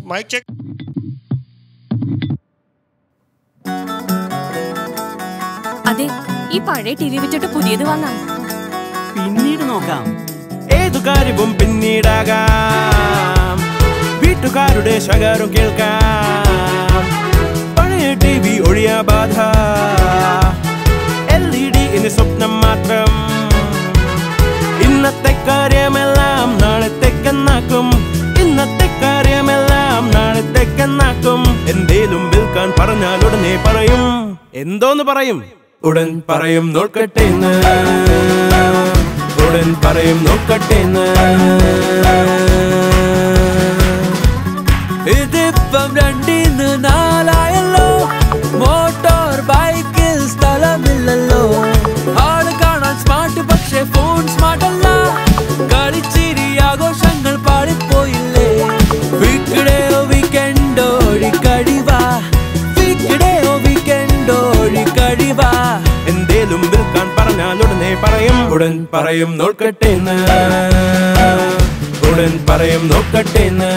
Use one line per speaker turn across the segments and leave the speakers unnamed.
mic check
അതെ ഈ പഴയ ടി വി വെച്ചിട്ട് പുതിയത് വാങ്ങാം
പിന്നീട് നോക്കാം
ഏതു കാര്യവും പിന്നീടാകാം വീട്ടുകാരുടെ ശകാരം കേൾക്കാം പഴയ ടി വി ഒഴിയാ ബാധ എൽ ഇ ഡി ഇനി സ്വപ്നം മാത്രം ഇന്നത്തെ കാര്യമെല്ലാം നാളത്തേക്കെന്നാക്കും ഇന്നത്തെ കാര്യമെല്ലാം നാളത്തേക്കെന്നാക്കും എന്തേലും വിൽക്കാൻ പറഞ്ഞാൽ ഉടനെ പറയും എന്തോന്ന് പറയും ഉടൻ പറയും നോക്കട്ടെ എന്ന് ഉടൻ പറയും നോക്കട്ടെ എന്ന്
ഇതിപ്പം രണ്ടിന്ന് നാലായല്ലോ മോട്ടോർ ബൈക്കിൽ സ്ഥലമില്ലല്ലോ ആള് കാണാൻ സ്മാർട്ട് പക്ഷേ ഫോൺ സ്മാർട്ട് അല്ല കളിച്ചിരി ആഘോഷങ്ങൾ പാടിപ്പോയില്ലേ വീക്കിടെയോ വീക്കെൻഡോ ഒഴിക്കടിവാ വീക്കിടെയോ വീക്കെൻഡോ ഒഴിക്കടിവാ
എന്തേലും വിൽക്കാൻ പറഞ്ഞാൽ ഉടനെ പറയും ഉടൻ പറയും നോക്കട്ടെ എന്ന് ഉടൻ പറയും നോക്കട്ടെ എന്ന്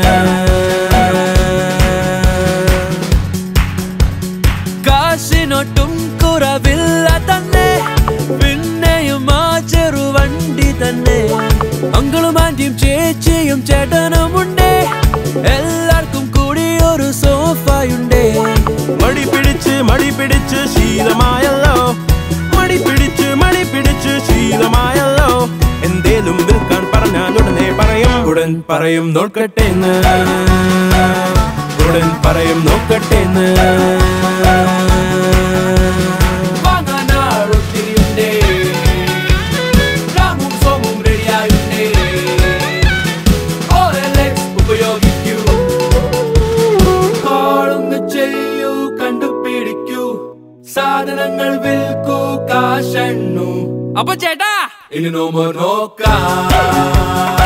കാശിനൊട്ടും കുറവില്ല തന്നെ പിന്നെയും ആ ചെറുവണ്ടി തന്നെ അങ്കിളും ആന്റിയും ചേച്ചിയും ചേട്ടനുമുണ്ട് എല്ലാവർക്കും കൂടി ഒരു സോഫയുണ്ട്
മടി പിടിച്ച് മടി പിടിച്ച് ശീലമായല്ലോ മടി പിടിച്ച് മടി പിടിച്ച് ശീലമായല്ലോ എന്തേലും വിൽക്കാൻ പറഞ്ഞാൽ ഉടനെ പറയും ഉടൻ പറയും നോക്കട്ടെ എന്ന് ഉടൻ പറയും നോക്കട്ടെ എന്ന്
വാങ്ങാൻ ആളൊത്തിരിയുണ്ട് രാമും സോമും റെഡിയായുണ്ട് OLX ഉപയോഗിക്കൂ കോളൊന്ന് ചെയ്യൂ കണ്ടുപിടിക്കൂ സാധനങ്ങൾ വിൽക്കൂ കാശണ്ണു അപ്പൊ ചേട്ടാ ഇനി നോമ നോക്കാം